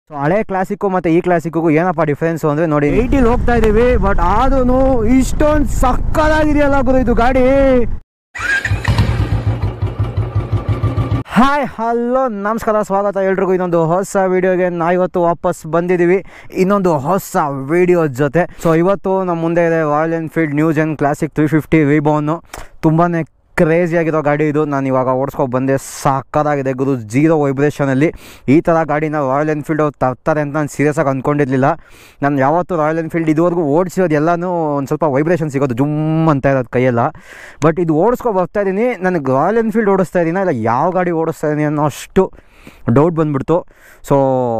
so ಹಳೆ classic ಮತ್ತು ಈ ಕ್ಲಾಸಿಕ್ಕಿಗೂ ಏನಪ್ಪ ಡಿಫ್ರೆನ್ಸು ಅಂದರೆ ನೋಡಿ ಏಯ್ಟಿಲಿ ಹೋಗ್ತಾ ಇದ್ದೀವಿ ಬಟ್ ಆದ್ರೂ ಇಷ್ಟೊಂದು ಸಕ್ಕದಾಗಿದೆಯಲ್ಲ ಗುರು ಇದು ಗಾಡಿ ಹಾಯ್ ಹಲೋ ನಮಸ್ಕಾರ ಸ್ವಾಗತ ಎಲ್ರಿಗೂ ಇನ್ನೊಂದು ಹೊಸ ವಿಡಿಯೋಗೆ ನಾ ಇವತ್ತು ವಾಪಸ್ ಬಂದಿದ್ದೀವಿ ಇನ್ನೊಂದು ಹೊಸ ವಿಡಿಯೋ ಜೊತೆ ಸೊ ಇವತ್ತು ನಮ್ಮ ಮುಂದೆ ಇದೆ Royal Enfield new gen classic three fifty ವಿಬೋನು ತುಂಬಾ ಕ್ರೇಜಿ ಆಗಿರೋ ಗಾಡಿ ಇದು ನಾನು ಇವಾಗ ಓಡಿಸ್ಕೊಂಡು ಬಂದೆ ಸಾಕಾಗಿದೆ ಗುರು ಜೀರೋ ವೈಬ್ರೇಷನಲ್ಲಿ ಈ ಥರ ಗಾಡಿನ ರಾಯಲ್ ಎನ್ಫೀಲ್ಡ್ ಅವ್ರು ತರ್ತಾರೆ ಅಂತ ನಾನು ಸೀರಿಯಸ್ಸಾಗಿ ಅಂದ್ಕೊಂಡಿರಲಿಲ್ಲ ನಾನು ಯಾವತ್ತೂ ರಾಯಲ್ ಎನ್ಫೀಲ್ಡ್ ಇದುವರೆಗೂ ಓಡಿಸಿರೋದು ಎಲ್ಲನೂ ಒಂದು ಸ್ವಲ್ಪ ವೈಬ್ರೇಷನ್ ಸಿಗೋದು ಜುಮ್ ಅಂತ ಇರೋದು ಕೈಯೆಲ್ಲ ಬಟ್ ಇದು ಓಡಿಸ್ಕೊ ಬರ್ತಾ ಇದ್ದೀನಿ ನನಗೆ ರಾಯಲ್ ಎನ್ಫೀಲ್ಡ್ ಓಡಿಸ್ತಾ ಇದ್ದೀನ ಇಲ್ಲ ಯಾವ ಗಾಡಿ ಓಡಿಸ್ತಾ ಇದ್ದೀನಿ ಅನ್ನೋ ಅಷ್ಟು ಡೌಟ್ ಬಂದ್ಬಿಡ್ತು ಸೊ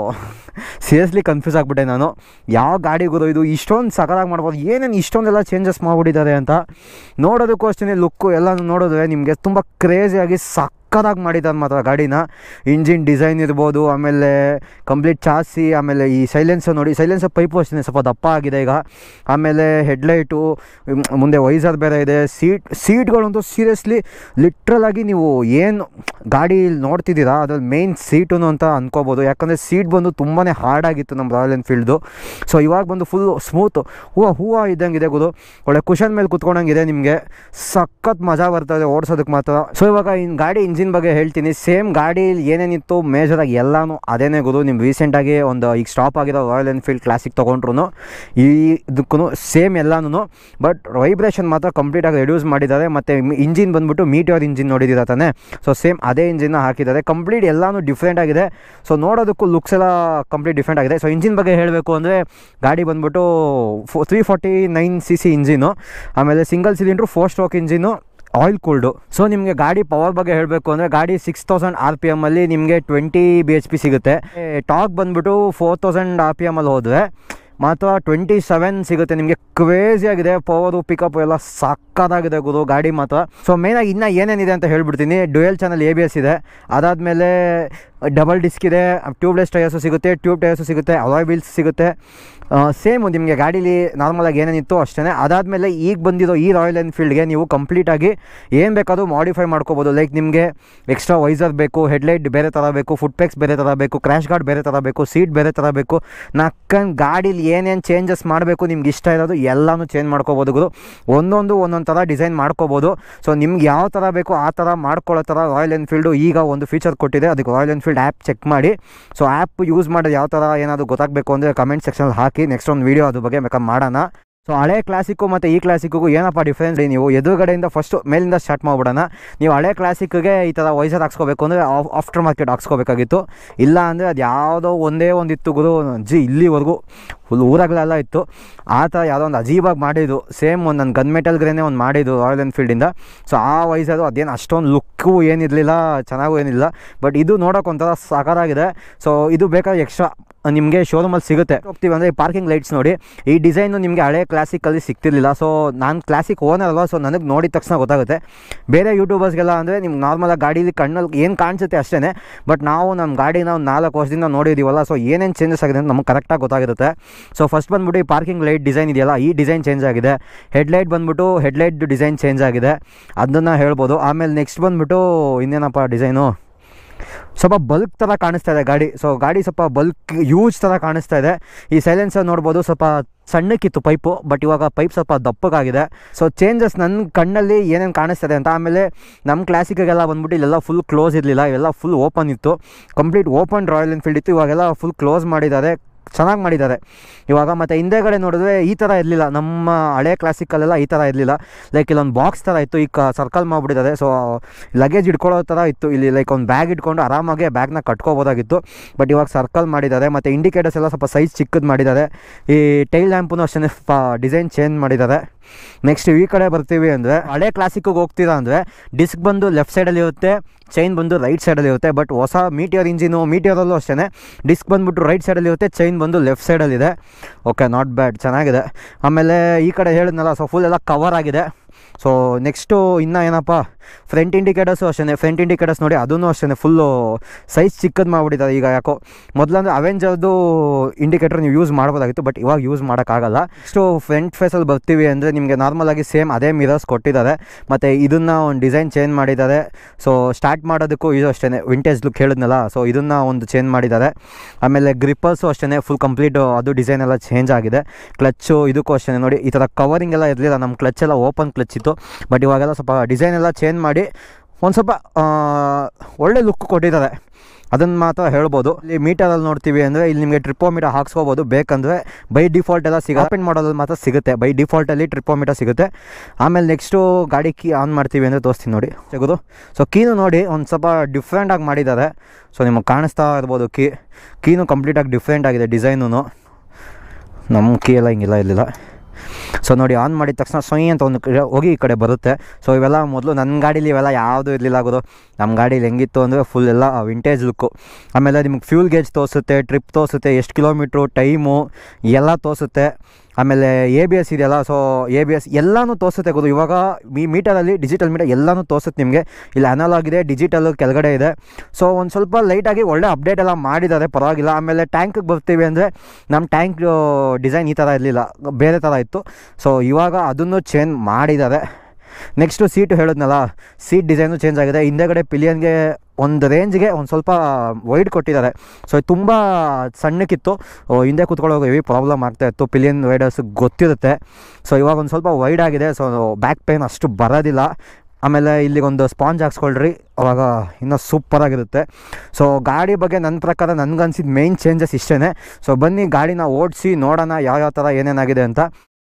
ಸೀರಿಯಸ್ಲಿ ಕನ್ಫ್ಯೂಸ್ ಆಗಿಬಿಟ್ಟೆ ನಾನು ಯಾವ ಗಾಡಿ ಗುರು ಇದು ಇಷ್ಟೊಂದು ಸಕಲಾಗಿ ಮಾಡ್ಬೋದು ಏನೇನು ಇಷ್ಟೊಂದೆಲ್ಲ ಚೇಂಜಸ್ ಮಾಡಿಬಿಟ್ಟಿದ್ದಾರೆ ಅಂತ ನೋಡೋದಕ್ಕೂ ಅಷ್ಟೇ ಲುಕ್ಕು ಎಲ್ಲನೂ ನೋಡಿದ್ರೆ ನಿಮಗೆ ತುಂಬ ಕ್ರೇಜಿಯಾಗಿ ಸಕ್ಕದಾಗಿ ಮಾಡಿದ್ದಾರೆ ಮಾತ್ರ ಗಾಡಿನ ಇಂಜಿನ್ ಡಿಸೈನ್ ಇರ್ಬೋದು ಆಮೇಲೆ ಕಂಪ್ಲೀಟ್ ಚಾಸಿ ಆಮೇಲೆ ಈ ಸೈಲೆನ್ಸರ್ ನೋಡಿ ಸೈಲೆನ್ಸರ್ ಪೈಪು ಅಷ್ಟೇ ಸ್ವಲ್ಪ ದಪ್ಪ ಆಗಿದೆ ಈಗ ಆಮೇಲೆ ಹೆಡ್ಲೈಟು ಮುಂದೆ ವೈಸರ್ ಬೇರೆ ಇದೆ ಸೀಟ್ ಸೀಟ್ಗಳಂತೂ ಸೀರಿಯಸ್ಲಿ ಲಿಟ್ರಲ್ ಆಗಿ ನೀವು ಏನು ಗಾಡಿ ನೋಡ್ತಿದ್ದೀರಾ ಅದ್ರಲ್ಲಿ ಮೇಯ್ನ್ ಸೀಟು ಅಂತ ಅನ್ಕೋಬೋದು ಯಾಕಂದರೆ ಸೀಟ್ ಬಂದು ತುಂಬಾ ಹಾರ್ಡ್ ಆಗಿತ್ತು ನಮ್ಮ ರಾಯಲ್ ಎನ್ಫೀಲ್ಡ್ದು ಸೊ ಇವಾಗ ಬಂದು ಫುಲ್ ಸ್ಮೂತು ಹೂವು ಹೂವು ಇದ್ದಂಗಿದೆ ಗುರು ಒಳ್ಳೆ ಕುಷನ್ ಮೇಲೆ ಕುತ್ಕೊಂಡಂಗಿದೆ ನಿಮಗೆ ಸಖತ್ ಮಜಾ ಬರ್ತದೆ ಓಡಿಸೋದಕ್ಕೆ ಮಾತ್ರ ಸೊ ಇವಾಗ ಇನ್ನು ಗಾಡಿ ಇಂಜಿನ್ ಬಗ್ಗೆ ಹೇಳ್ತೀನಿ ಸೇಮ್ ಗಾಡಿ ಏನೇನಿತ್ತು ಮೇಜರಾಗಿ ಎಲ್ಲನೂ ಅದೇನೇ ಗುರು ನಿಮ್ಮ ರೀಸೆಂಟಾಗಿ ಒಂದು ಈಗ ಸ್ಟಾಪ್ ಆಗಿರೋ ರಾಯಲ್ ಎನ್ಫೀಲ್ಡ್ ಕ್ಲಾಸಿಕ್ ತೊಗೊಂಡ್ರು ಈ ಇದಕ್ಕೂ ಸೇಮ್ ಎಲ್ಲನೂ ಬಟ್ ವೈಬ್ರೇಷನ್ ಮಾತ್ರ ಕಂಪ್ಲೀಟಾಗಿ ರೆಡ್ಯೂಸ್ ಮಾಡಿದ್ದಾರೆ ಮತ್ತು ಇಂಜಿನ್ ಬಂದ್ಬಿಟ್ಟು ಮೀಟಿಯರ್ ಇಂಜಿನ್ ನೋಡಿದ್ದೀರಾ ತಾನೆ ಸೊ ಸೇಮ್ ಅದೇ ಇಂಜಿನ್ನ ಹಾಕಿದ್ದಾರೆ ಕಂಪ್ಲೀಟ್ ಎಲ್ಲನೂ ಡಿಫ್ರೆಂಟ್ ಆಗಿದೆ ಸೊ ನೋಡೋದಕ್ಕೂ ಲುಕ್ಸ್ ಎಲ್ಲ ಕಂಪ್ಲೀಟ್ ಡಿಫ್ರೆಂಟ್ ಆಗಿದೆ ಸೊ ಇಂಜಿನ್ ಬಗ್ಗೆ ಹೇಳಬೇಕು ಅಂದರೆ ಗಾಡಿ ಬಂದ್ಬಿಟ್ಟು four three forty nine C C engine ಆಮೇಲೆ single cylinder four stroke engine oil cooled so ನಿಮಗೆ ಗಾಡಿ ಪವರ್ ಬಗ್ಗೆ ಹೇಳಬೇಕು ಅಂದರೆ ಗಾಡಿ ಸಿಕ್ಸ್ ತೌಸಂಡ್ ಆರ್ ಪಿ ಎಮ್ಮಲ್ಲಿ ನಿಮಗೆ ಟ್ವೆಂಟಿ ಬಿ ಎಚ್ ಪಿ ಸಿಗುತ್ತೆ ಟಾಕ್ ಬಂದ್ಬಿಟ್ಟು ಫೋರ್ ತೌಸಂಡ್ ಆರ್ ಪಿ ಎಮ್ಮಲ್ಲಿ ಹೋದರೆ ಮಾತ್ರ ಟ್ವೆಂಟಿ ಸೆವೆನ್ ಸಿಗುತ್ತೆ ನಿಮಗೆ ಕ್ರೇಜಿ ಆಗಿದೆ ಪವರು ಪಿಕಪ್ ಎಲ್ಲ ಸಕ್ಕದಾಗಿದೆ ಗುರು ಗಾಡಿ ಮಾತ್ರ ಸೊ ಮೇಯ್ನಾಗಿ ಇನ್ನೂ ಏನೇನಿದೆ ಅಂತ ಹೇಳ್ಬಿಡ್ತೀನಿ dual channel A B S ಇದೆ ಅದಾದಮೇಲೆ ಡಬಲ್ ಡಿಸ್ಕ್ ಇದೆ ಟ್ಯೂಬ್ಲೆಸ್ ಟೈರ್ಸು ಸಿಗುತ್ತೆ ಟ್ಯೂಬ್ ಟೈರ್ಸು ಸಿಗುತ್ತೆ ಅಲಾಯ್ ವೀಲ್ಸ್ ಸಿಗುತ್ತೆ ಸೇಮು ನಿಮಗೆ ಗಾಡೀಲಿ ನಾರ್ಮಲಾಗಿ ಏನೇನಿತ್ತು ಅಷ್ಟೇ ಅದಾದಮೇಲೆ ಈಗ ಬಂದಿರೋ ಈ ರಾಯಲ್ ಎನ್ಫೀಲ್ಡ್ಗೆ ನೀವು ಕಂಪ್ಲೀಟಾಗಿ ಏನು ಬೇಕಾದರೂ ಮಾಡಿಫೈ ಮಾಡ್ಕೋಬೋದು ಲೈಕ್ ನಿಮಗೆ ಎಕ್ಸ್ಟ್ರಾ ವೈಸರ್ ಬೇಕು ಹೆಡ್ಲೈಟ್ ಬೇರೆ ಥರ ಬೇಕು ಫುಟ್ ಪ್ಯಾಕ್ಸ್ ಬೇರೆ ಥರ ಬೇಕು ಕ್ರ್ಯಾಶ್ ಗಾರ್ಡ್ ಬೇರೆ ಥರ ಬೇಕು ಸೀಟ್ ಬೇರೆ ಥರ ಬೇಕು ನಕ್ಕಂಡು ಗಾಡೀಲಿ ಏನೇನು ಚೇಂಜಸ್ ಮಾಡಬೇಕು ನಿಮ್ಗೆ ಇಷ್ಟ ಇರೋದು ಎಲ್ಲನೂ ಚೇಂಜ್ ಮಾಡ್ಕೋಬೋದು ಗುರು ಒಂದೊಂದು ಒಂದೊಂದು ಥರ ಡಿಸೈನ್ ಮಾಡ್ಕೋಬೋದು ಸೊ ನಿಮ್ಗೆ ಯಾವ ಥರ ಬೇಕು ಆ ಥರ ಮಾಡ್ಕೊಳ್ಳೋ ಥರ ರಾಯಲ್ ಎನ್ಫೀಲ್ಡು ಈಗ ಒಂದು ಫೀಚರ್ ಕೊಟ್ಟಿದೆ ಅದಕ್ಕೆ ರಾಯಲ್ ಎನ್ಫೀಲ್ಡ್ ಆ್ಯಪ್ ಚೆಕ್ ಮಾಡಿ ಸೊ ಆ್ಯಪ್ ಯೂಸ್ ಮಾಡೋದು ಯಾವ ಥರ ಏನಾದರೂ ಗೊತ್ತಾಗಬೇಕು ಅಂದರೆ ಕಮೆಂಟ್ ಸೆಕ್ಷನಲ್ಲಿ ಹಾಕಿ ನೆಕ್ಸ್ಟ್ ಒಂದು ವೀಡಿಯೋ ಅದ್ರ ಬಗ್ಗೆ ಬೇಕಾದ್ರೆ ಮಾಡೋಣ ಸೊ ಹಳೆ ಕ್ಲಾಸಿಕ್ಕು ಮತ್ತು ಈ ಕ್ಲಾಸಿಕ್ಕಿಗೂ ಏನಪ್ಪ ಡಿಫ್ರೆನ್ಸ್ ನೀವು ಎದುರುಗಡೆಯಿಂದ ಫಸ್ಟು ಮೇಲಿಂದ ಸ್ಟಾರ್ಟ್ ಮಾಡ್ಬಿಡೋಣ ನೀವು ಹಳೆ ಕ್ಲಾಸಿಕ್ಗೆ ಈ ಥರ ವೈಸರ್ ಹಾಕ್ಸ್ಕೋಬೇಕು ಅಂದರೆ ಆಫ್ಟರ್ ಮಾರ್ಕೆಟ್ ಹಾಕ್ಸ್ಕೋಬೇಕಾಗಿತ್ತು ಇಲ್ಲ ಅಂದರೆ ಅದು ಯಾವುದೋ ಒಂದೇ ಒಂದು ಇತ್ತು ಗುರು ಜಿ ಇಲ್ಲಿವರೆಗೂ ಫುಲ್ ಊರಾಗಲೆಲ್ಲ ಇತ್ತು ಆ ಥರ ಯಾವುದೋ ಒಂದು ಅಜೀಬಾಗಿ ಮಾಡಿದ್ದು ಸೇಮ್ ಒಂದು ನನ್ನ ಗನ್ ಮೆಟಲ್ಗ್ರೇನೆ ಒಂದು ಮಾಡಿದ್ದು ರಾಯಲ್ ಎನ್ಫೀಲ್ಡಿಂದ ಸೊ ಆ ವಯಸ್ಸದು ಅದೇನು ಅಷ್ಟೊಂದು ಲುಕ್ಕು ಏನಿರಲಿಲ್ಲ ಚೆನ್ನಾಗೂ ಏನಿಲ್ಲ ಬಟ್ ಇದು ನೋಡೋಕೆ ಒಂಥರ ಸಾಕಾಗಿದೆ ಸೊ ಇದು ಬೇಕಾದ್ರೆ ಎಕ್ಸ್ಟ್ರಾ ನಿಮಗೆ ಶೋರೂಮಲ್ಲಿ ಸಿಗುತ್ತೆ ಹೋಗ್ತೀವಿ ಅಂದರೆ ಈ ಪಾರ್ಕಿಂಗ್ ಲೈಟ್ಸ್ ನೋಡಿ ಈ ಡಿಸೈನು ನಿಮಗೆ ಹಳೆ ಕ್ಲಾಸಿಕಲ್ಲಿ ಸಿಗ್ತಿರ್ಲಿಲ್ಲ ಸೊ ನಾನು ಕ್ಲಾಸಿಕ್ ಓನರ್ ಅಲ್ವಾ ಸೊ ನನಗೆ ನೋಡಿದ ತಕ್ಷಣ ಗೊತ್ತಾಗುತ್ತೆ ಬೇರೆ ಯೂಟ್ಯೂಬರ್ಸ್ಗೆಲ್ಲ ಅಂದರೆ ನಿಮ್ಗೆ ನಾರ್ಮಲಾಗಿ ಗಾಡೀಲಿ ಕಣ್ಣಲ್ಲಿ ಏನು ಕಾಣಿಸುತ್ತೆ ಅಷ್ಟೇ ಬಟ್ ನಾವು ನಮ್ಮ ಗಾಡಿನ ಒಂದು ನಾಲ್ಕು ವರ್ಷದಿಂದ ನೋಡಿದ್ದೀವಲ್ಲ ಸೊ ಏನೇನು ಚೇಂಜಸ್ ಆಗಿದೆ ಅಂತ ನಮಗೆ ಕರೆಕ್ಟಾಗಿ ಗೊತ್ತಾಗಿರುತ್ತೆ ಸೊ ಫಸ್ಟ್ ಬಂದ್ಬಿಟ್ಟು ಈ ಪಾರ್ಕಿಂಗ್ ಲೈಟ್ ಡಿಸೈನ್ ಇದೆಯಲ್ಲ ಈ ಡಿಸೈನ್ ಚೇಂಜ್ ಆಗಿದೆ ಹೆಡ್ಲೈಟ್ ಬಂದ್ಬಿಟ್ಟು ಹೆಡ್ಲೈಟ್ ಡಿಸೈನ್ ಚೇಂಜ್ ಆಗಿದೆ ಅದನ್ನು ಹೇಳ್ಬೋದು ಆಮೇಲೆ ನೆಕ್ಸ್ಟ್ ಬಂದ್ಬಿಟ್ಟು ಇನ್ನೇನಪ್ಪ ಡಿಸೈನು ಸ್ವಲ್ಪ ಬಲ್ಕ್ ಥರ ಕಾಣಿಸ್ತಾ ಇದೆ ಗಾಡಿ ಸೊ ಗಾಡಿ ಸ್ವಲ್ಪ ಬಲ್ಕ್ ಯೂಜ್ ಥರ ಕಾಣಿಸ್ತಾ ಇದೆ ಈ ಸೈಲೆನ್ಸರ್ ನೋಡ್ಬೋದು ಸ್ವಲ್ಪ ಸಣ್ಣಕ್ಕಿತ್ತು ಪೈಪು ಬಟ್ ಇವಾಗ ಪೈಪ್ ಸ್ವಲ್ಪ ದಪ್ಪಗಾಗಿದೆ ಸೊ ಚೇಂಜಸ್ ನನ್ನ ಕಣ್ಣಲ್ಲಿ ಏನೇನು ಕಾಣಿಸ್ತದೆ ಅಂತ ಆಮೇಲೆ ನಮ್ಮ ಕ್ಲಾಸಿಕ್ಗೆಲ್ಲ ಬಂದ್ಬಿಟ್ಟು ಇಲ್ಲೆಲ್ಲ ಫುಲ್ ಕ್ಲೋಸ್ ಇರಲಿಲ್ಲ ಇವೆಲ್ಲ ಫುಲ್ ಓಪನ್ ಇತ್ತು ಕಂಪ್ಲೀಟ್ ಓಪನ್ ರಾಯಲ್ ಎನ್ಫೀಲ್ಡ್ ಇತ್ತು ಇವಾಗೆಲ್ಲ ಫುಲ್ ಕ್ಲೋಸ್ ಮಾಡಿದ್ದಾರೆ ಚೆನ್ನಾಗಿ ಮಾಡಿದ್ದಾರೆ ಇವಾಗ ಮತ್ತು ಹಿಂದೆಗಡೆ ನೋಡಿದ್ರೆ ಈ ಥರ ಇರಲಿಲ್ಲ ನಮ್ಮ ಹಳೆ ಕ್ಲಾಸಿಕಲ್ಲೆಲ್ಲ ಈ ಥರ ಇರಲಿಲ್ಲ ಲೈಕ್ ಇಲ್ಲೊಂದು ಬಾಕ್ಸ್ ಥರ ಇತ್ತು ಈಗ ಸರ್ಕಲ್ ಮಾಡಿಬಿಟ್ಟಿದ್ದಾರೆ ಸೊ ಲಗೇಜ್ ಇಟ್ಕೊಳ್ಳೋ ಥರ ಇತ್ತು ಇಲ್ಲಿ ಲೈಕ್ ಒಂದು ಬ್ಯಾಗ್ ಇಟ್ಕೊಂಡು ಆರಾಮಾಗಿ ಬ್ಯಾಗ್ನ ಕಟ್ಕೋಬೋದಾಗಿತ್ತು ಬಟ್ ಇವಾಗ ಸರ್ಕಲ್ ಮಾಡಿದ್ದಾರೆ ಮತ್ತು ಇಂಡಿಕೇಟರ್ಸ್ ಎಲ್ಲ ಸ್ವಲ್ಪ ಸೈಜ್ ಚಿಕ್ಕದು ಮಾಡಿದ್ದಾರೆ ಈ ಟೈಲ್ ಲ್ಯಾಂಪು ಅಷ್ಟೇ ಸ್ವಲ್ಪ ಡಿಸೈನ್ ಚೇಂಜ್ ಮಾಡಿದ್ದಾರೆ ನೆಕ್ಸ್ಟ್ ಈ ಕಡೆ ಬರ್ತೀವಿ ಅಂದರೆ ಹಳೆ ಕ್ಲಾಸಿಕ್ಕಿಗೆ ಹೋಗ್ತೀರಾ ಅಂದರೆ ಡಿಸ್ಕ್ ಬಂದು ಲೆಫ್ಟ್ ಸೈಡಲ್ಲಿ ಇರುತ್ತೆ ಚೈನ್ ಬಂದು ರೈಟ್ ಸೈಡಲ್ಲಿ ಇರುತ್ತೆ ಬಟ್ ಹೊಸ ಮೀಟಿಯರ್ ಇಂಜಿನು ಮೀಟಿಯರಲ್ಲೂ ಅಷ್ಟೇ ಡಿಸ್ಕ್ ಬಂದುಬಿಟ್ಟು ರೈಟ್ ಸೈಡಲ್ಲಿ ಇರುತ್ತೆ ಚೈನ್ ಬಂದು ಲೆಫ್ಟ್ ಸೈಡಲ್ಲಿದೆ ಓಕೆ ನಾಟ್ ಬ್ಯಾಡ್ ಚೆನ್ನಾಗಿದೆ ಆಮೇಲೆ ಈ ಕಡೆ ಹೇಳಿದ್ನಲ್ಲ ಸೊ ಫುಲ್ ಎಲ್ಲ ಕವರ್ ಆಗಿದೆ ಸೊ ನೆಕ್ಸ್ಟು ಇನ್ನು ಏನಪ್ಪ ಫ್ರಂಟ್ ಇಂಡಿಕೇಟರ್ಸು ಅಷ್ಟೇ ಫ್ರಂಟ್ ಇಂಡಿಕೇಟರ್ಸ್ ನೋಡಿ ಅದೂ ಅಷ್ಟೇ ಫುಲ್ಲು ಸೈಜ್ ಚಿಕ್ಕದು ಮಾಡಿಬಿಟ್ಟಿದ್ದಾರೆ ಈಗ ಯಾಕೋ ಮೊದಲಂದ್ರೆ ಅವೆಂಜರ್ದು ಇಂಡಿಕೇಟರ್ ನೀವು ಯೂಸ್ ಮಾಡ್ಬೋದಾಗಿತ್ತು ಬಟ್ ಇವಾಗ ಯೂಸ್ ಮಾಡೋಕ್ಕಾಗಲ್ಲ ನೆಕ್ಸ್ಟು ಫ್ರಂಟ್ ಫೇಸಲ್ಲಿ ಬರ್ತೀವಿ ಅಂದರೆ ನಿಮಗೆ ನಾರ್ಮಲಾಗಿ ಸೇಮ್ ಅದೇ ಮಿರರ್ಸ್ ಕೊಟ್ಟಿದ್ದಾರೆ ಮತ್ತು ಇದನ್ನು ಒಂದು ಡಿಸೈನ್ ಚೇಂಜ್ ಮಾಡಿದ್ದಾರೆ ಸೊ ಸ್ಟಾರ್ಟ್ ಮಾಡೋದಕ್ಕೂ ಇದು ಅಷ್ಟೇ ವಿಂಟೇಜ್ ಲುಕ್ ಹೇಳಿದ್ನಲ್ಲ ಸೊ ಇದನ್ನು ಒಂದು ಚೇಂಜ್ ಮಾಡಿದ್ದಾರೆ ಆಮೇಲೆ ಗ್ರಿಪ್ಪರ್ಸು ಅಷ್ಟೇ ಫುಲ್ ಕಂಪ್ಲೀಟ್ ಅದು ಡಿಸೈನ್ ಎಲ್ಲ ಚೇಂಜ್ ಆಗಿದೆ ಕ್ಲಚ್ಚು ಇದಕ್ಕೂ ಅಷ್ಟೇ ನೋಡಿ ಈ ಥರ ಕವರಿಂಗ್ ಎಲ್ಲ ಇರಲಿಲ್ಲ ನಮ್ಮ ಕ್ಲಚ್ ಎಲ್ಲ ಓಪನ್ ಕ್ಲಚ್ ಇತ್ತು ಬಟ್ ಇವಾಗೆಲ್ಲ ಸ್ವಲ್ಪ ಡಿಸೈನ್ ಎಲ್ಲ ಚೇಂಜ್ ಮಾಡಿ ಒಂದು ಸ್ವಲ್ಪ ಆ, ಒಳ್ಳೆ ಲುಕ್ ಕೊಟ್ಟಿದ್ದಾರೆ ಅದನ್ನು ಮಾತ್ರ ಹೇಳ್ಬೋದು ಇಲ್ಲಿ ಮೀಟರಲ್ಲಿ ನೋಡ್ತೀವಿ ಅಂದರೆ ಇಲ್ಲಿ ನಿಮಗೆ ಟ್ರಿಪೋಮೀಟರ್ ಹಾಕ್ಸ್ಕೋಬೋದು ಬೇಕಂದರೆ ಬೈ ಡಿಫಾಲ್ಟ್ ಎಲ್ಲ ಸಿಗ ಓಪನ್ ಮಾಡೋದ್ರಲ್ಲಿ ಮಾತ್ರ ಸಿಗುತ್ತೆ ಬೈ ಡಿಫಾಲ್ಟಲ್ಲಿ ಟ್ರಿಪೋಮೀಟರ್ ಸಿಗುತ್ತೆ ಆಮೇಲೆ ನೆಕ್ಸ್ಟು ಗಾಡಿ ಕೀ ಆನ್ ಮಾಡ್ತೀವಿ ಅಂದರೆ ತೋರಿಸ್ತೀನಿ ನೋಡಿ ಸಿಗೋದು ಸೊ ಕೀನು ನೋಡಿ ಒಂದು ಸ್ವಲ್ಪ ಡಿಫ್ರೆಂಟಾಗಿ ಮಾಡಿದ್ದಾರೆ ಸೊ ನಿಮಗೆ ಕಾಣಿಸ್ತಾ ಇರ್ಬೋದು ಕೀ ಕೀನು ಕಂಪ್ಲೀಟಾಗಿ ಡಿಫ್ರೆಂಟ್ ಆಗಿದೆ ಡಿಸೈನು ನಮ್ಮ ಕೀ ಎಲ್ಲ ಹಿಂಗಿಲ್ಲ ಇರಲಿಲ್ಲ ಸೊ ನೋಡಿ ಆನ್ ಮಾಡಿದ ತಕ್ಷಣ ಸೊಯ್ ಅಂತ ಒಂದು ಕಡೆ ಹೋಗಿ ಈ ಕಡೆ ಬರುತ್ತೆ ಸೊ ಇವೆಲ್ಲ ಮೊದಲು ನನ್ನ ಗಾಡೀಲಿ ಇವೆಲ್ಲ ಯಾವುದೂ ಇರಲಿಲ್ಲ ಆಗೋದು ನಮ್ಮ ಗಾಡೀಲಿ ಹೆಂಗಿತ್ತು ಅಂದರೆ ಫುಲ್ ಎಲ್ಲ ವಿಂಟೇಜ್ ಲುಕ್ಕು ಆಮೇಲೆ ನಿಮ್ಗೆ ಫ್ಯೂಲ್ ಗೇಜ್ ತೋರಿಸುತ್ತೆ ಟ್ರಿಪ್ ತೋರಿಸುತ್ತೆ ಎಷ್ಟು ಕಿಲೋಮೀಟ್ರು ಟೈಮು ಎಲ್ಲ ತೋರಿಸುತ್ತೆ ಆಮೇಲೆ ಎ ಬಿ ಎಸ್ ಇದೆಯಲ್ಲ ಸೊ ಎ ಬಿ ಎಸ್ ಎಲ್ಲನೂ ತೋರಿಸುತ್ತೆ ಗೊತ್ತು ಇವಾಗ ಈ ಮೀಟರಲ್ಲಿ ಡಿಜಿಟಲ್ ಮೀಟರ್ ಎಲ್ಲನೂ ತೋರಿಸುತ್ತೆ ನಿಮಗೆ ಇಲ್ಲಿ ಅನಲಾಗ್ ಇದೆ ಡಿಜಿಟಲ್ ಕೆಳಗಡೆ ಇದೆ ಸೊ ಒಂದು ಸ್ವಲ್ಪ ಲೈಟಾಗಿ ಒಳ್ಳೆ ಅಪ್ಡೇಟ್ ಎಲ್ಲ ಮಾಡಿದ್ದಾರೆ ಪರವಾಗಿಲ್ಲ ಆಮೇಲೆ ಟ್ಯಾಂಕಿಗೆ ಬರ್ತೀವಿ ಅಂದರೆ ನಮ್ಮ ಟ್ಯಾಂಕ್ ಡಿಸೈನ್ ಈ ಥರ ಇರಲಿಲ್ಲ ಬೇರೆ ಥರ ಇತ್ತು ಸೊ ಇವಾಗ ಅದನ್ನು ಚೇಂಜ್ ಮಾಡಿದ್ದಾರೆ ನೆಕ್ಸ್ಟು ಸೀಟು ಹೇಳಿದ್ನಲ್ಲ ಸೀಟ್ ಡಿಸೈನು ಚೇಂಜ್ ಆಗಿದೆ ಹಿಂದೆಗಡೆ ಪಿಲಿಯನ್ಗೆ ಒಂದು ರೇಂಜ್ಗೆ ಒಂದು ಸ್ವಲ್ಪ ವೈಡ್ ಕೊಟ್ಟಿದ್ದಾರೆ ಸೊ ಇದು ತುಂಬ ಸಣ್ಣಕ್ಕಿತ್ತು ಓ, ಹಿಂದೆ ಕೂತ್ಕೊಳ್ಳೋಕೆ ಹೆವಿ ಪ್ರಾಬ್ಲಮ್ ಆಗ್ತಾ ಇತ್ತು ಪಿಲಿಯನ್ ವೈಡರ್ಸ್ ಗೊತ್ತಿರುತ್ತೆ ಸೊ ಇವಾಗ ಒಂದು ಸ್ವಲ್ಪ ವೈಡ್ ಆಗಿದೆ ಸೊ ಬ್ಯಾಕ್ ಪೇನ್ ಅಷ್ಟು ಬರೋದಿಲ್ಲ ಆಮೇಲೆ ಇಲ್ಲಿಗೊಂದು ಸ್ಪಾಂಜ್ ಹಾಕ್ಸ್ಕೊಳ್ರಿ ಅವಾಗ ಇನ್ನೂ ಸೂಪರಾಗಿರುತ್ತೆ ಸೊ ಗಾಡಿ ಬಗ್ಗೆ ನನ್ನ ಪ್ರಕಾರ ನನಗನ್ಸಿದ ಮೇಯ್ನ್ ಚೇಂಜಸ್ ಇಷ್ಟೇ ಸೊ ಬನ್ನಿ ಗಾಡಿನ ಓಡಿಸಿ ನೋಡೋಣ ಯಾವ್ಯಾವ ಥರ ಏನೇನಾಗಿದೆ ಅಂತ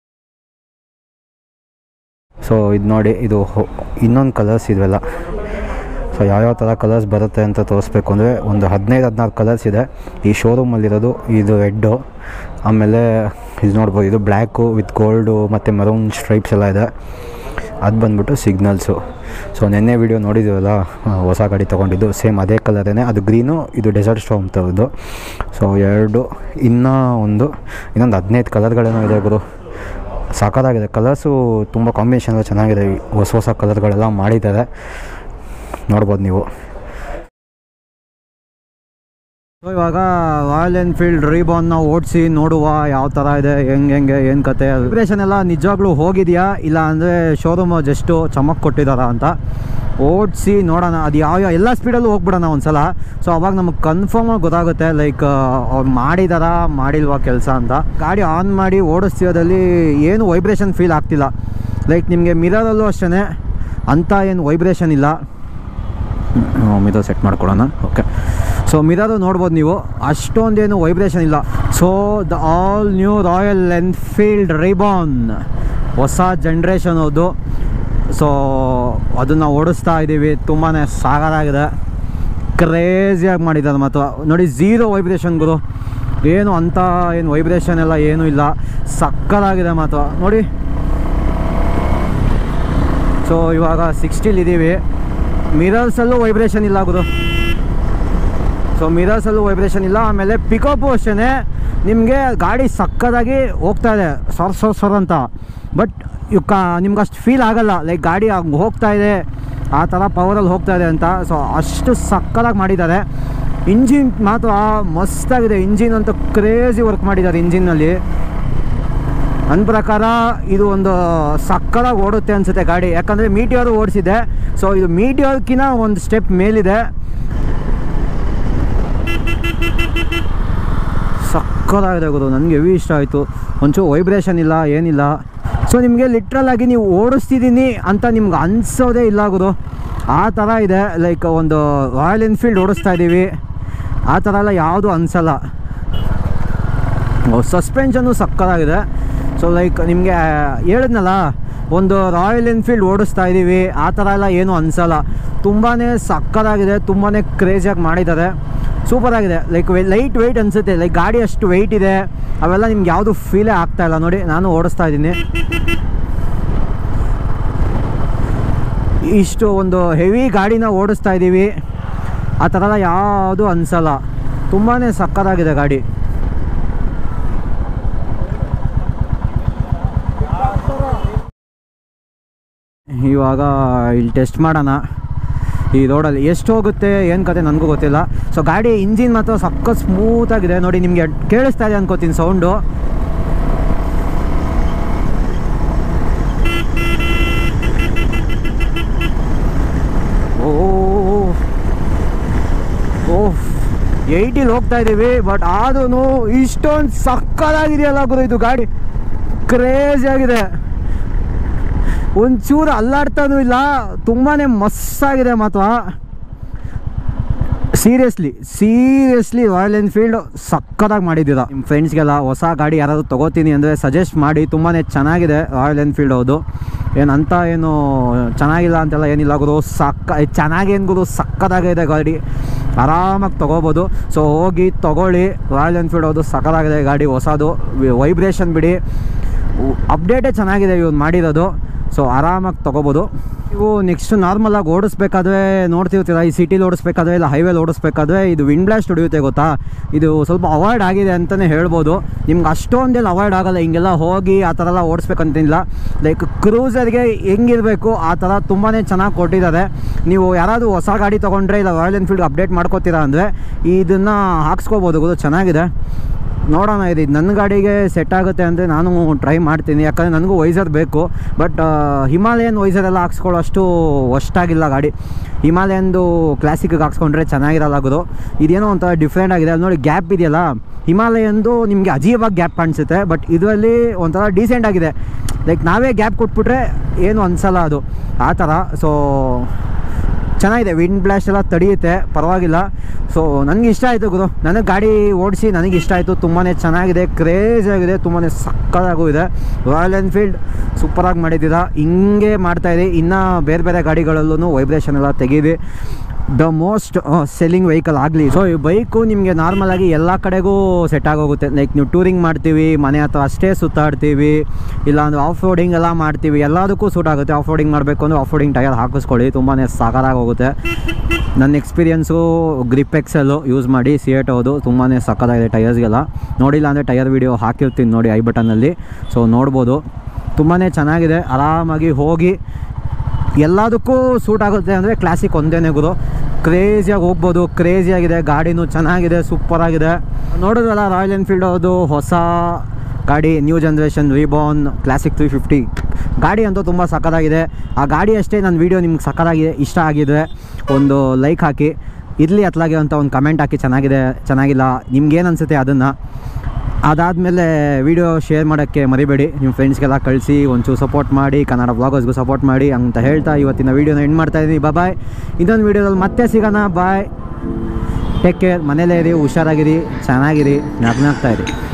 ಸೊ ಇದು ನೋಡಿ ಇದು ಇನ್ನೊಂದು ಕಲರ್ಸ್ ಇವೆಲ್ಲ ಸೊ ಯಾವ್ಯಾವ ಥರ ಕಲರ್ಸ್ ಬರುತ್ತೆ ಅಂತ ತೋರಿಸ್ಬೇಕು ಅಂದರೆ ಒಂದು ಹದಿನೈದು ಹದಿನಾರು ಕಲರ್ಸ್ ಇದೆ ಈ ಶೋರೂಮಲ್ಲಿರೋದು ಇದು ರೆಡ್ಡು ಆಮೇಲೆ ಇದು ನೋಡ್ಬೋದು ಇದು ಬ್ಲ್ಯಾಕು ವಿತ್ ಗೋಲ್ಡು ಮತ್ತು ಮೆರೂನ್ ಸ್ಟ್ರೈಪ್ಸ್ ಎಲ್ಲ ಇದೆ ಅದು ಬಂದ್ಬಿಟ್ಟು ಸಿಗ್ನಲ್ಸು ಸೊ ನಿನ್ನೆ ವಿಡಿಯೋ ನೋಡಿದ್ದೀವಲ್ಲ ಆ, ಹೊಸ ಗಾಡಿ ತೊಗೊಂಡಿದ್ದು ಸೇಮ್ ಅದೇ ಕಲರೇನೆ ಅದು ಗ್ರೀನು ಇದು ಡೆಸರ್ಟ್ ಸ್ಟೋಮ್ ಥರದ್ದು ಸೊ ಎರಡು ಇನ್ನೂ ಒಂದು ಇನ್ನೊಂದು ಹದಿನೈದು ಕಲರ್ಗಳೇನೋ ಇದೆ ಗುರು ಸಾಕಾಗಿದೆ ಕಲರ್ಸು ತುಂಬ ಕಾಂಬಿನೇಷನ್ ಎಲ್ಲ ಚೆನ್ನಾಗಿದೆ ಈ ಹೊಸ ಹೊಸ ಕಲರ್ಗಳೆಲ್ಲ ಮಾಡಿದ್ದಾರೆ ನೋಡ್ಬೋದು ನೀವು ಸೊ ಇವಾಗ ರಾಯಲ್ ಎನ್ಫೀಲ್ಡ್ ರೀಬಾನ್ನ ಓಡಿಸಿ ನೋಡುವ ಯಾವ ಥರ ಇದೆ ಹೆಂಗೆ ಹೆಂಗೆ ಏನು ಕತೆ ವೈಬ್ರೇಷನ್ ಎಲ್ಲ ನಿಜವಾಗ್ಲೂ ಹೋಗಿದೆಯಾ ಇಲ್ಲ ಅಂದರೆ ಶೋರೂಮ್ ಜಸ್ಟು ಚಮಕ್ ಕೊಟ್ಟಿದ್ದಾರಾ ಅಂತ ಓಡಿಸಿ ನೋಡೋಣ ಅದು ಯಾವ ಯಾವ ಎಲ್ಲ ಸ್ಪೀಡಲ್ಲೂ ಹೋಗ್ಬಿಡೋಣ ಒಂದ್ಸಲ ಸೊ ಅವಾಗ ನಮಗೆ ಕನ್ಫರ್ಮಾಗಿ ಗೊತ್ತಾಗುತ್ತೆ ಲೈಕ್ ಅವ್ರು ಮಾಡಿದಾರಾ ಮಾಡಿಲ್ವಾ ಕೆಲಸ ಅಂತ ಗಾಡಿ ಆನ್ ಮಾಡಿ ಓಡಿಸ್ತಿರೋದಲ್ಲಿ ಏನು ವೈಬ್ರೇಷನ್ ಫೀಲ್ ಆಗ್ತಿಲ್ಲ ಲೈಕ್ ನಿಮಗೆ ಮಿರರಲ್ಲೂ ಅಷ್ಟೇ ಅಂಥ ಏನು ವೈಬ್ರೇಷನ್ ಇಲ್ಲ ಮಿರರ್ ಸೆಟ್ ಮಾಡ್ಕೊಳ್ಳೋಣ ಓಕೆ ಸೊ ಮಿರರು ನೋಡ್ಬೋದು ನೀವು ಅಷ್ಟೊಂದೇನು ವೈಬ್ರೇಷನ್ ಇಲ್ಲ so the all new Royal Enfield reborn ಹೊಸ ಜನ್ರೇಷನ್ ಅದು ಸೊ ಅದನ್ನು ಓಡಿಸ್ತಾ ಇದ್ದೀವಿ ತುಂಬಾ ಸಾಗರಾಗಿದೆ ಕ್ರೇಜಿಯಾಗಿ ಮಾಡಿದ್ದಾರೆ ಮತ್ತು ನೋಡಿ ಝೀರೋ ವೈಬ್ರೇಷನ್ ಗುರು ಏನು ಅಂಥ ಏನು ವೈಬ್ರೇಷನ್ ಎಲ್ಲ ಏನೂ ಇಲ್ಲ ಸಕ್ಕತ್ತಾಗಿದೆ ಮಾತ್ರ ನೋಡಿ ಸೊ ಇವಾಗ ಸಿಕ್ಸ್ಟಿಲಿ ಇದ್ದೀವಿ ಮಿರರ್ಸಲ್ಲೂ ವೈಬ್ರೇಷನ್ ಇಲ್ಲ ಗುರು ಸೊ ಮಿರರ್ಸಲ್ಲೂ ವೈಬ್ರೇಷನ್ ಇಲ್ಲ ಆಮೇಲೆ ಪಿಕಪ್ಪು ಅಷ್ಟೇ ನಿಮಗೆ ಗಾಡಿ ಸಕ್ಕದಾಗಿ ಹೋಗ್ತಾ ಇದೆ ಸೊರ್ ಸೊರ್ ಸೊರ್ ಅಂತ ಬಟ್ ಇವ್ ಕಾ ನಿಮ್ಗೆ ಅಷ್ಟು ಫೀಲ್ ಆಗಲ್ಲ ಲೈಕ್ ಗಾಡಿ ಹಂಗೆ ಹೋಗ್ತಾ ಇದೆ ಆ ಥರ ಪವರಲ್ಲಿ ಹೋಗ್ತಾ ಇದೆ ಅಂತ ಸೊ ಅಷ್ಟು ಸಕ್ಕದಾಗಿ ಮಾಡಿದ್ದಾರೆ ಇಂಜಿನ್ ಮಾತ್ರ ಮಸ್ತಾಗಿದೆ ಇಂಜಿನ್ ಅಂತೂ ಕ್ರೇಜಿ ವರ್ಕ್ ಮಾಡಿದ್ದಾರೆ ಇಂಜಿನ್ನಲ್ಲಿ ನನ್ನ ಪ್ರಕಾರ ಇದು ಒಂದು ಸಕ್ಕದಾಗಿ ಓಡುತ್ತೆ ಅನಿಸುತ್ತೆ ಗಾಡಿ ಯಾಕಂದರೆ ಮೀಟಿಯರು ಓಡಿಸಿದೆ ಸೊ ಇದು ಮೀಟಿಯರ್ಕಿನ ಒಂದು ಸ್ಟೆಪ್ ಮೇಲಿದೆ ಸಕ್ಕದಾಗಿದೆ ಗುರು ನನಗೆ ಹೆವಿ ಇಷ್ಟ ಆಯಿತು ಒಂಚೂರು ವೈಬ್ರೇಷನ್ ಇಲ್ಲ ಏನಿಲ್ಲ ಸೊ ನಿಮಗೆ ಲಿಟ್ರಲ್ ಆಗಿ ನೀವು ಓಡಿಸ್ತಿದ್ದೀನಿ ಅಂತ ನಿಮ್ಗೆ ಅನಿಸೋದೇ ಇಲ್ಲ ಗುರು ಆ ಥರ ಇದೆ ಲೈಕ್ ಒಂದು ರಾಯಲ್ ಎನ್ಫೀಲ್ಡ್ ಓಡಿಸ್ತಾ ಇದ್ದೀವಿ ಆ ಥರ ಎಲ್ಲ ಯಾವುದು ಅನಿಸಲ್ಲ ಸಸ್ಪೆನ್ಷನ್ನು ಸಕ್ಕತ್ತಾಗಿದೆ ಸೊ ಲೈಕ್ ನಿಮಗೆ ಹೇಳಿದ್ನಲ್ಲ ಒಂದು ರಾಯಲ್ ಎನ್ಫೀಲ್ಡ್ ಓಡಿಸ್ತಾ ಇದ್ದೀವಿ ಆ ಥರ ಎಲ್ಲ ಏನೂ ಅನಿಸಲ್ಲ ತುಂಬಾ ಸಕ್ಕತ್ತಾಗಿದೆ ತುಂಬಾ ಕ್ರೇಜಿಯಾಗಿ ಮಾಡಿದ್ದಾರೆ ಸೂಪರಾಗಿದೆ ಲೈಕ್ ಲೈಟ್ ವೆಯ್ಟ್ ಅನಿಸುತ್ತೆ ಲೈಕ್ ಗಾಡಿ ಅಷ್ಟು ವೆಯ್ಟ್ ಇದೆ ಅವೆಲ್ಲ ನಿಮ್ಗೆ ಯಾವುದು ಫೀಲೇ ಆಗ್ತಾ ಇಲ್ಲ ನೋಡಿ ನಾನು ಓಡಿಸ್ತಾ ಇದ್ದೀನಿ ಇಷ್ಟು ಒಂದು ಹೆವಿ ಗಾಡಿನ ಓಡಿಸ್ತಾ ಇದ್ದೀವಿ ಆ ಥರ ಎಲ್ಲ ಯಾವುದು ಅನಿಸಲ್ಲ ತುಂಬಾ ಸಕ್ಕತ್ತಾಗಿದೆ ಗಾಡಿ ಇವಾಗ ಇಲ್ಲಿ ಟೆಸ್ಟ್ ಮಾಡೋಣ ಈ ರೋಡಲ್ಲಿ ಎಷ್ಟು ಹೋಗುತ್ತೆ ಏನು ಕತೆ ನನಗೂ ಗೊತ್ತಿಲ್ಲ ಸೊ ಗಾಡಿ ಇಂಜಿನ್ ಮಾತ್ರ ಸಕ್ಕ ಸ್ಮೂತಾಗಿದೆ ನೋಡಿ ನಿಮಗೆ ಕೇಳಿಸ್ತಾ ಇದೆ ಅನ್ಕೋತೀನಿ ಸೌಂಡು ಓ ಓಹ್ ಏಯ್ಟಿಲಿ ಹೋಗ್ತಾ ಇದ್ದೀವಿ ಬಟ್ ಆದ್ರೂ ಇಷ್ಟೊಂದು ಸಕ್ಕದಾಗಿದೆಯಲ್ಲ ಗುರು ಇದು ಗಾಡಿ ಕ್ರೇಜಿ ಆಗಿದೆ ಒಂಚೂರು ಅಲ್ಲಾಡ್ತಾನೂ ಇಲ್ಲ ತುಂಬಾ ಮಸ್ತಾಗಿದೆ ಮಾತ್ರ ಸೀರಿಯಸ್ಲಿ ಸೀರಿಯಸ್ಲಿ ರಾಯಲ್ ಎನ್ಫೀಲ್ಡ್ ಸಕ್ಕದಾಗಿ ಮಾಡಿದ್ದೀರಾ ನಿಮ್ಮ ಫ್ರೆಂಡ್ಸ್ಗೆಲ್ಲ ಹೊಸ ಗಾಡಿ ಯಾರಾದರೂ ತೊಗೋತೀನಿ ಅಂದರೆ ಸಜೆಸ್ಟ್ ಮಾಡಿ ತುಂಬಾ ಚೆನ್ನಾಗಿದೆ ರಾಯಲ್ ಎನ್ಫೀಲ್ಡ್ ಹೌದು ಏನಂತ ಏನು ಚೆನ್ನಾಗಿಲ್ಲ ಅಂತೆಲ್ಲ ಏನಿಲ್ಲ ಗುರು ಸಕ್ಕ ಚೆನ್ನಾಗೇನು ಗುರು ಸಕ್ಕದಾಗಿದೆ ಗಾಡಿ ಆರಾಮಾಗಿ ತೊಗೋಬೋದು ಸೊ ಹೋಗಿ ತೊಗೊಳ್ಳಿ ರಾಯಲ್ ಎನ್ಫೀಲ್ಡ್ ಹೌದು ಸಕ್ಕದಾಗಿದೆ ಗಾಡಿ ಹೊಸದು ವೈಬ್ರೇಷನ್ ಬಿಡಿ ಅಪ್ಡೇಟೇ ಚೆನ್ನಾಗಿದೆ ಇವ್ನು ಮಾಡಿರೋದು ಸೊ ಆರಾಮಾಗಿ ತೊಗೋಬೋದು ನೀವು ನೆಕ್ಸ್ಟ್ ನಾರ್ಮಲಾಗಿ ಓಡಿಸ್ಬೇಕಾದ್ರೆ ನೋಡ್ತಿರ್ತೀರ ಈ ಸಿಟಿಲಿ ಓಡಿಸ್ಬೇಕಾದ್ರೆ ಇಲ್ಲ ಹೈವೇಲಿ ಓಡಿಸ್ಬೇಕಾದ್ರೆ ಇದು ವಿಂಡ್ ಬ್ಲಾಸ್ಟ್ ಹೊಡಿಯುತ್ತೆ ಗೊತ್ತಾ ಇದು ಸ್ವಲ್ಪ ಅವಾಯ್ಡ್ ಆಗಿದೆ ಅಂತಲೇ ಹೇಳ್ಬೋದು ನಿಮ್ಗೆ ಅಷ್ಟೊಂದೆಲ್ಲ ಅವಾಯ್ಡ್ ಆಗಲ್ಲ ಹಿಂಗೆಲ್ಲ ಹೋಗಿ ಆ ಥರ ಎಲ್ಲ ಓಡಿಸ್ಬೇಕಂತಿಲ್ಲ ಲೈಕ್ ಕ್ರೂಸರ್ಗೆ ಹೆಂಗಿರಬೇಕು ಆ ಥರ ತುಂಬಾ ಚೆನ್ನಾಗಿ ಕೊಟ್ಟಿದ್ದಾರೆ ನೀವು ಯಾರಾದರೂ ಹೊಸ ಗಾಡಿ ತೊಗೊಂಡ್ರೆ ಇಲ್ಲ ರಾಯಲ್ ಎನ್ಫೀಲ್ಡ್ ಅಪ್ಡೇಟ್ ಮಾಡ್ಕೋತೀರಾ ಅಂದರೆ ಇದನ್ನು ಹಾಕ್ಸ್ಕೋಬೋದು ಗೊತ್ತು ಚೆನ್ನಾಗಿದೆ ನೋಡೋಣ ಇದು ನನ್ನ ಗಾಡಿಗೆ ಸೆಟ್ ಆಗುತ್ತೆ ಅಂದರೆ ನಾನು ಟ್ರೈ ಮಾಡ್ತೀನಿ ಯಾಕಂದರೆ ನನಗೂ ವೈಸರ್ ಬೇಕು ಬಟ್ ಹಿಮಾಲಯನ್ ವೈಸರ್ ಎಲ್ಲ ಹಾಕ್ಸ್ಕೊಳ್ಳೋಷ್ಟು ಅಷ್ಟಾಗಿಲ್ಲ ಗಾಡಿ ಹಿಮಾಲಯನ್ದು ಕ್ಲಾಸಿಕ್ಗೆ ಹಾಕ್ಸ್ಕೊಂಡ್ರೆ ಚೆನ್ನಾಗಿರಲ್ಲ ಗುರು ಇದೇನೋ ಒಂಥರ ಡಿಫ್ರೆಂಟ್ ಆಗಿದೆ ಅಲ್ಲಿ ನೋಡಿ ಗ್ಯಾಪ್ ಇದೆಯಲ್ಲ ಹಿಮಾಲಯನ್ದು ನಿಮಗೆ ಅಜೀವಾಗಿ ಗ್ಯಾಪ್ ಕಾಣಿಸುತ್ತೆ ಬಟ್ ಇದರಲ್ಲಿ ಒಂಥರ ಡೀಸೆಂಟ್ ಆಗಿದೆ ಲೈಕ್ ನಾವೇ ಗ್ಯಾಪ್ ಕೊಟ್ಬಿಟ್ರೆ ಏನು ಅನಿಸಲ್ಲ ಅದು ಆ ಥರ ಸೊ ಚೆನ್ನಾಗಿದೆ ವಿಂಡ್ ಬ್ಲಾಸ್ಟ್ ಎಲ್ಲ ತಡೆಯುತ್ತೆ ಪರವಾಗಿಲ್ಲ ಸೊ ನನಗೆ ಇಷ್ಟ ಆಯಿತು ಗುರು ನನಗೆ ಗಾಡಿ ಓಡಿಸಿ ನನಗೆ ಇಷ್ಟ ಆಯಿತು ತುಂಬಾ ಚೆನ್ನಾಗಿದೆ ಕ್ರೇಜ್ ಆಗಿದೆ ತುಂಬಾ ಸಕ್ಕದಾಗೂ ಇದೆ ರಾಯಲ್ ಎನ್ಫೀಲ್ಡ್ ಸೂಪರಾಗಿ ಮಾಡಿದ್ದೀರಾ ಹಿಂಗೆ ಮಾಡ್ತಾಯಿದೆ ಇನ್ನು ಬೇರೆ ಬೇರೆ ಗಾಡಿಗಳಲ್ಲೂ ವೈಬ್ರೇಷನ್ ಎಲ್ಲ ತೆಗೀರಿ ದ ಮೋಸ್ಟ್ ಸೆಲ್ಲಿಂಗ್ ವೆಹಿಕಲ್ ಆಗಲಿ ಸೊ ಈ ಬೈಕು ನಿಮಗೆ ನಾರ್ಮಲಾಗಿ ಎಲ್ಲ ಕಡೆಗೂ ಸೆಟ್ ಆಗೋಗುತ್ತೆ ಲೈಕ್ ನೀವು ಟೂರಿಂಗ್ ಮಾಡ್ತೀವಿ ಮನೆ ಹತ್ರ ಅಷ್ಟೇ ಸುತ್ತಾಡ್ತೀವಿ ಇಲ್ಲಾಂದ್ರೆ ಆಫ್ ರೋಡಿಂಗ್ ಎಲ್ಲ ಮಾಡ್ತೀವಿ ಎಲ್ಲದಕ್ಕೂ ಸೂಟ್ ಆಗುತ್ತೆ ಆಫ್ ರೋಡಿಂಗ್ ಮಾಡಬೇಕು ಅಂದರೆ ಆಫ್ ರೋಡಿಂಗ್ ಟೈರ್ ಹಾಕಿಸ್ಕೊಳ್ಳಿ ತುಂಬಾ ಸಾಕಾಗಿ ಹೋಗುತ್ತೆ ನನ್ನ ಎಕ್ಸ್ಪೀರಿಯನ್ಸು ಗ್ರಿಪ್ ಎಕ್ಸೆಲ್ಲು ಯೂಸ್ ಮಾಡಿ ಸಿ ಎಟ್ ಹೌದು ತುಂಬಾ ಸಕ್ಕತ್ತಾಗಿದೆ ಟೈರ್ಸ್ಗೆಲ್ಲ ನೋಡಿಲ್ಲ ಅಂದರೆ ಟೈರ್ ವಿಡಿಯೋ ಹಾಕಿರ್ತೀನಿ ನೋಡಿ ಐ ಬಟನಲ್ಲಿ ಸೊ ನೋಡ್ಬೋದು ತುಂಬಾ ಚೆನ್ನಾಗಿದೆ ಆರಾಮಾಗಿ ಹೋಗಿ ಎಲ್ಲದಕ್ಕೂ ಸೂಟ್ ಆಗುತ್ತೆ ಅಂದರೆ ಕ್ಲಾಸಿಕ್ ಒಂದೇ ಗುರು ಕ್ರೇಜಿಯಾಗಿ ಹೋಗ್ಬೋದು ಕ್ರೇಜಿಯಾಗಿದೆ ಗಾಡಿನೂ ಚೆನ್ನಾಗಿದೆ ಸೂಪರಾಗಿದೆ ನೋಡಿದ್ವಲ್ಲ ರಾಯಲ್ ಎನ್ಫೀಲ್ಡ್ ಅದು ಹೊಸ ಗಾಡಿ ನ್ಯೂ ಜನ್ರೇಷನ್ ವಿಬೋನ್ ಕ್ಲಾಸಿಕ್ ತ್ರೀ ಫಿಫ್ಟಿ ಗಾಡಿ ಅಂತೂ ತುಂಬ ಸಕ್ಕತ್ತಾಗಿದೆ ಆ ಗಾಡಿ ಅಷ್ಟೇ ನನ್ನ ವೀಡಿಯೋ ನಿಮ್ಗೆ ಸಕ್ಕತ್ತಾಗಿದೆ ಇಷ್ಟ ಆಗಿದ್ರೆ ಒಂದು ಲೈಕ್ ಹಾಕಿ ಇರಲಿ ಅತ್ಲಾಗೆ ಅಂತ ಒಂದು ಕಮೆಂಟ್ ಹಾಕಿ ಚೆನ್ನಾಗಿದೆ ಚೆನ್ನಾಗಿಲ್ಲ ನಿಮ್ಗೇನು ಅನಿಸುತ್ತೆ ಅದನ್ನು ಅದಾದಮೇಲೆ ವಿಡಿಯೋ ಶೇರ್ ಮಾಡೋಕ್ಕೆ ಮರಿಬೇಡಿ ನಿಮ್ಮ ಫ್ರೆಂಡ್ಸ್ಗೆಲ್ಲ ಕಳಿಸಿ ಒಂಚೂರು ಸಪೋರ್ಟ್ ಮಾಡಿ ಕನ್ನಡ ಬ್ಲಾಗರ್ಸ್ಗೂ ಸಪೋರ್ಟ್ ಮಾಡಿ ಅಂತ ಹೇಳ್ತಾ ಇವತ್ತಿನ ವೀಡಿಯೋನ ಎಂಡ್ ಮಾಡ್ತಾ ಇದ್ದೀನಿ ಬಾಯ್ ಇನ್ನೊಂದು ವೀಡಿಯೋದಲ್ಲಿ ಮತ್ತೆ ಸಿಗೋಣ ಬಾಯ್ ಟೇಕ್ ಕೇರ್ ಮನೇಲೇ ಇರಿ ಹುಷಾರಾಗಿರಿ ಚೆನ್ನಾಗಿರಿ ನಗ್ನಾಗ್ತಾ ಇರಿ